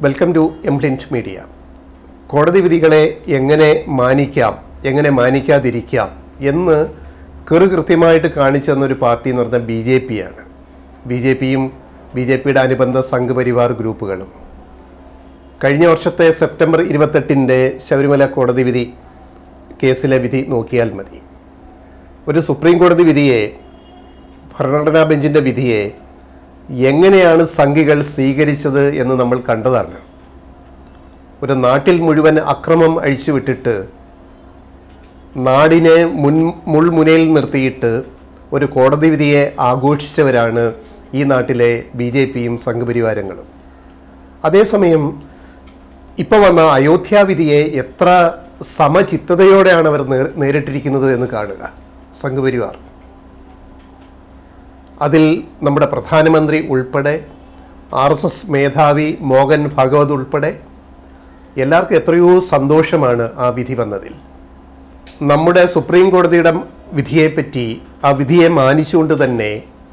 welcome to എംപ്ലിൻറ്റ് media കോടതി വിധികളെ എങ്ങനെ മാനിക്കാം എങ്ങനെ മാനിക്കാതിരിക്കാം എന്ന് കൃ കൃത്യമായിട്ട് കാണിച്ചു തന്നൊരു പാർട്ടി എന്ന് പറഞ്ഞാൽ ബി ജെ പി ആണ് ബി ജെ പിയും ബി ജെ പിയുടെ അനുബന്ധ സംഘപരിവാർ ഗ്രൂപ്പുകളും കഴിഞ്ഞ വർഷത്തെ സെപ്റ്റംബർ ഇരുപത്തെട്ടിൻ്റെ ശബരിമല കോടതി വിധി കേസിലെ വിധി നോക്കിയാൽ മതി ഒരു സുപ്രീം കോടതി വിധിയെ ഭരണഘടനാ ബെഞ്ചിൻ്റെ വിധിയെ എങ്ങനെയാണ് സംഘികൾ സ്വീകരിച്ചത് എന്ന് നമ്മൾ കണ്ടതാണ് ഒരു നാട്ടിൽ മുഴുവൻ അക്രമം അഴിച്ചുവിട്ടിട്ട് നാടിനെ മുൻ മുൾമുനയിൽ നിർത്തിയിട്ട് ഒരു കോടതി വിധിയെ ആഘോഷിച്ചവരാണ് ഈ നാട്ടിലെ ബി ജെ പിയും സംഘപരിവാരങ്ങളും അതേസമയം ഇപ്പോൾ വന്ന അയോധ്യ വിധിയെ എത്ര സമചിത്തതയോടെയാണ് അവർ നേർ നേരിട്ടിരിക്കുന്നത് എന്ന് കാണുക സംഘപരിവാർ അതിൽ നമ്മുടെ പ്രധാനമന്ത്രി ഉൾപ്പെടെ ആർ എസ് എസ് മേധാവി മോഹൻ ഭാഗവത് ഉൾപ്പെടെ എല്ലാവർക്കും എത്രയോ സന്തോഷമാണ് ആ വിധി വന്നതിൽ നമ്മുടെ സുപ്രീം കോടതിയുടെ വിധിയെപ്പറ്റി ആ വിധിയെ മാനിച്ചുകൊണ്ട് തന്നെ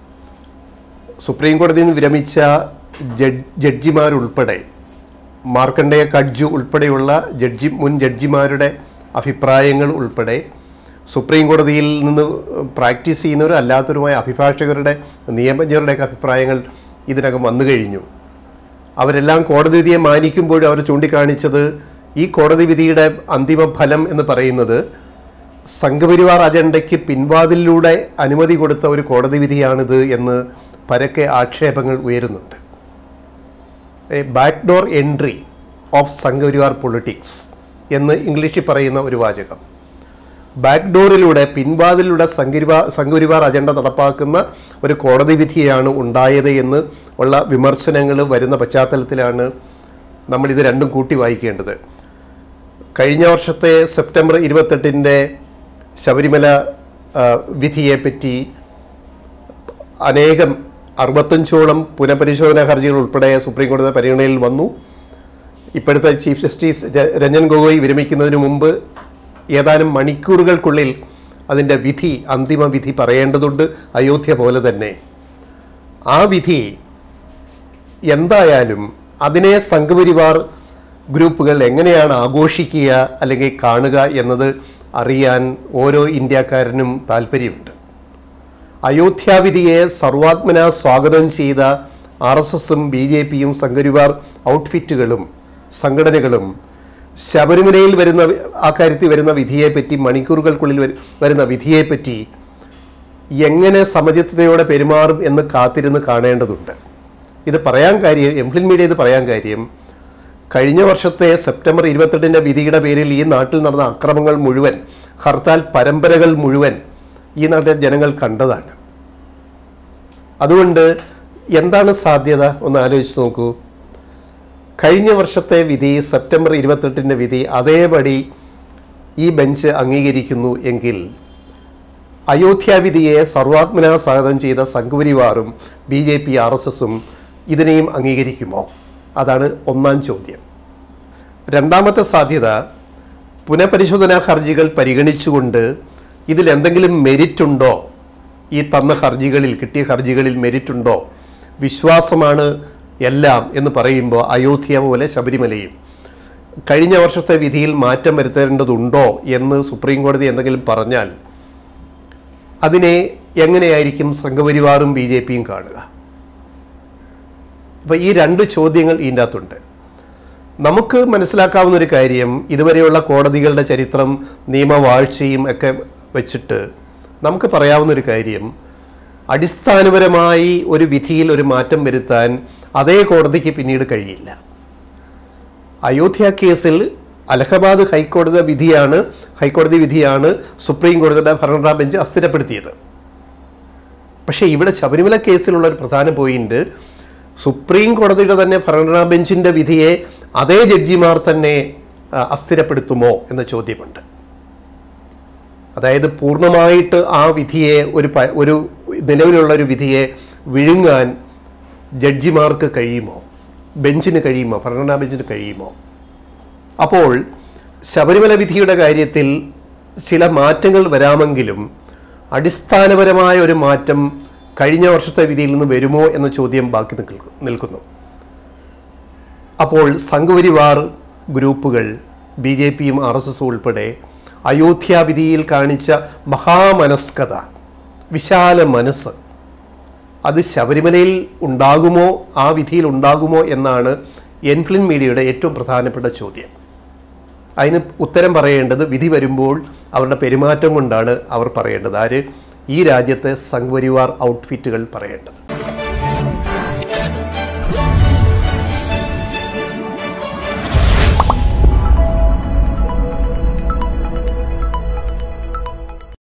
സുപ്രീം കോടതിയിൽ നിന്ന് വിരമിച്ച ജഡ് ജഡ്ജിമാരുൾപ്പെടെ മാർക്കണ്ഡേയ കഡ്ജു ഉൾപ്പെടെയുള്ള ജഡ്ജി മുൻ ജഡ്ജിമാരുടെ അഭിപ്രായങ്ങൾ ഉൾപ്പെടെ സുപ്രീം കോടതിയിൽ നിന്ന് പ്രാക്ടീസ് ചെയ്യുന്നവരും അല്ലാത്തവരുമായ അഭിഭാഷകരുടെ നിയമജ്ഞരുടെയൊക്കെ അഭിപ്രായങ്ങൾ ഇതിനകം വന്നു കഴിഞ്ഞു അവരെല്ലാം കോടതി വിധിയെ മാനിക്കുമ്പോഴും അവർ ചൂണ്ടിക്കാണിച്ചത് ഈ കോടതി വിധിയുടെ അന്തിമ ഫലം എന്ന് പറയുന്നത് സംഘപരിവാർ അജണ്ടയ്ക്ക് പിൻവാതിലൂടെ അനുമതി കൊടുത്ത ഒരു കോടതി വിധിയാണിത് എന്ന് പരക്കെ ആക്ഷേപങ്ങൾ ഉയരുന്നുണ്ട് A backdoor entry of Sangh Parivar politics എന്ന് ഇംഗ്ലീഷിൽ പറയുന്ന ഒരു വാചകം ബാക്ക്ഡോറിലൂടെ പിൻവാതിലൂടെ സംഘരിവാ സംഘപരിവാർ അജണ്ട നടപ്പാക്കുന്ന ഒരു കോടതി വിധിയാണ് ഉണ്ടായത് എന്ന് ഉള്ള വിമർശനങ്ങൾ വരുന്ന പശ്ചാത്തലത്തിലാണ് നമ്മളിത് രണ്ടും കൂട്ടി വായിക്കേണ്ടത് കഴിഞ്ഞ വർഷത്തെ സെപ്റ്റംബർ ഇരുപത്തെട്ടിൻ്റെ ശബരിമല ആ, വിധിയെപ്പറ്റി അനേകം അറുപത്തഞ്ചോളം പുനഃപരിശോധനാ ഹർജികൾ ഉൾപ്പെടെ സുപ്രീം കോടതി പരിഗണനയിൽ വന്നു ഇപ്പോഴത്തെ ചീഫ് ജസ്റ്റിസ് ജ- രഞ്ജൻ ഗൊഗോയ് വിരമിക്കുന്നതിന് മുമ്പ് ഏതാനും മണിക്കൂറുകൾക്കുള്ളിൽ അതിൻ്റെ വിധി അന്തിമ വിധി പറയേണ്ടതുണ്ട് അയോധ്യ പോലെ തന്നെ ആ വിധി എന്തായാലും അതിനെ സംഘപരിവാർ ഗ്രൂപ്പുകൾ എങ്ങനെയാണ് ആഘോഷിക്കുക അല്ലെങ്കിൽ കാണുക എന്നത് അറിയാൻ ഓരോ ഇന്ത്യക്കാരനും താല്പര്യമുണ്ട് അയോധ്യാവിധിയെ സർവാത്മന സ്വാഗതം ചെയ്ത ആർ എസ് എസും ബി ജെ പിയും സംഘപരിവാർ ഔട്ട്ഫിറ്റുകളും സംഘടനകളും ശബരിമലയിൽ വരുന്ന വി- ആ കാര്യത്തിൽ വരുന്ന വിധിയെപ്പറ്റി മണിക്കൂറുകൾക്കുള്ളിൽ വരു- വരുന്ന വിധിയെപ്പറ്റി എങ്ങനെ സമചിത്തതയോടെ പെരുമാറും എന്ന് കാത്തിരുന്ന് കാണേണ്ടതുണ്ട് ഇത് പറയാൻ കാര്യം എംപ്ലിൻ മീഡിയ ഇത് പറയാൻ കാര്യം കഴിഞ്ഞ വർഷത്തെ സെപ്റ്റംബർ ഇരുപത്തെട്ടിൻ്റെ വിധിയുടെ പേരിൽ ഈ നാട്ടിൽ നടന്ന അക്രമങ്ങൾ മുഴുവൻ ഹർത്താൽ പരമ്പരകൾ മുഴുവൻ ഈ നാട്ടിലെ ജനങ്ങൾ കണ്ടതാണ് അതുകൊണ്ട് എന്താണ് സാധ്യത ഒന്ന് ആലോചിച്ച് നോക്കൂ കഴിഞ്ഞ വർഷത്തെ വിധി സെപ്റ്റംബർ ഇരുപത്തെട്ടിൻ്റെ വിധി അതേപടി ഈ ബെഞ്ച് അംഗീകരിക്കുന്നു എങ്കിൽ അയോധ്യ വിധിയെ സർവാത്മന സ്വാഗതം ചെയ്ത സംഘപരിവാറും B J P R S എസും ഇതിനെയും അംഗീകരിക്കുമോ അതാണ് ഒന്നാം ചോദ്യം രണ്ടാമത്തെ സാധ്യത പുനഃപരിശോധനാ ഹർജികൾ പരിഗണിച്ചുകൊണ്ട് ഇതിൽ എന്തെങ്കിലും മെരിറ്റ് ഉണ്ടോ ഈ തന്ന ഹർജികളിൽ കിട്ടിയ ഹർജികളിൽ മെരിറ്റ് ഉണ്ടോ വിശ്വാസമാണ് എല്ലാം എന്ന് പറയുമ്പോൾ അയോധ്യ പോലെ ശബരിമലയും കഴിഞ്ഞ വർഷത്തെ വിധിയിൽ മാറ്റം വരുത്തേണ്ടതുണ്ടോ എന്ന് സുപ്രീം കോടതി എന്തെങ്കിലും പറഞ്ഞാൽ അതിനെ എങ്ങനെയായിരിക്കും സംഘപരിവാറും ബി ജെ പിയും കാണുക അപ്പോൾ ഈ രണ്ട് ചോദ്യങ്ങൾ ഇതിൻ്റെ അകത്തുണ്ട് നമുക്ക് മനസ്സിലാക്കാവുന്ന ഒരു കാര്യം ഇതുവരെയുള്ള കോടതികളുടെ ചരിത്രം നിയമവാഴ്ചയും ഒക്കെ വെച്ചിട്ട് നമുക്ക് പറയാവുന്ന ഒരു കാര്യം അടിസ്ഥാനപരമായി ഒരു വിധിയിൽ ഒരു മാറ്റം വരുത്താൻ അതേ കോടതിക്ക് പിന്നീട് കഴിയില്ല അയോധ്യ കേസിൽ അലഹബാദ് ഹൈക്കോടതി വിധിയാണ് ഹൈക്കോടതി വിധിയാണ് സുപ്രീം കോടതിയുടെ ഭരണഘടനാ ബെഞ്ച് അസ്ഥിരപ്പെടുത്തിയത് പക്ഷേ ഇവിടെ ശബരിമല കേസിലുള്ള ഒരു പ്രധാന പോയിന്റ് സുപ്രീം കോടതിയുടെ തന്നെ ഭരണഘടനാ ബെഞ്ചിൻ്റെ വിധിയെ അതേ ജഡ്ജിമാർ തന്നെ ആ, അസ്ഥിരപ്പെടുത്തുമോ എന്ന ചോദ്യമുണ്ട് അതായത് പൂർണ്ണമായിട്ട് ആ വിധിയെ ഒരു പ- ഒരു നിലവിലുള്ള ഒരു വിധിയെ വിഴുങ്ങാൻ ജഡ്ജിമാർക്ക് കഴിയുമോ ബെഞ്ചിന് കഴിയുമോ ഭരണഘടനാ ബെഞ്ചിന് കഴിയുമോ അപ്പോൾ ശബരിമല വിധിയുടെ കാര്യത്തിൽ ചില മാറ്റങ്ങൾ വരാമെങ്കിലും അടിസ്ഥാനപരമായ ഒരു മാറ്റം കഴിഞ്ഞ വർഷത്തെ വിധിയിൽ നിന്ന് വരുമോ എന്ന ചോദ്യം ബാക്കി നിൽക്കു- നിൽക്കുന്നു അപ്പോൾ സംഘപരിവാർ ഗ്രൂപ്പുകൾ ബി ജെ പിയും ആർ എസ് എസും ഉൾപ്പെടെ അയോധ്യാവിധിയിൽ കാണിച്ച മഹാമനസ്കത വിശാല മനസ്സ് അത് ശബരിമലയിൽ ഉണ്ടാകുമോ ആ വിധിയിൽ ഉണ്ടാകുമോ എന്നാണ് എൻഫ്ലിൻ മീഡിയയുടെ ഏറ്റവും പ്രധാനപ്പെട്ട ചോദ്യം അതിന് ഉത്തരം പറയേണ്ടത് വിധി വരുമ്പോൾ അവരുടെ പെരുമാറ്റം കൊണ്ടാണ് അവർ പറയേണ്ടത് ആര് ഈ രാജ്യത്തെ സംഘപരിവാർ ഔട്ട്ഫിറ്റുകൾ പറയേണ്ടത്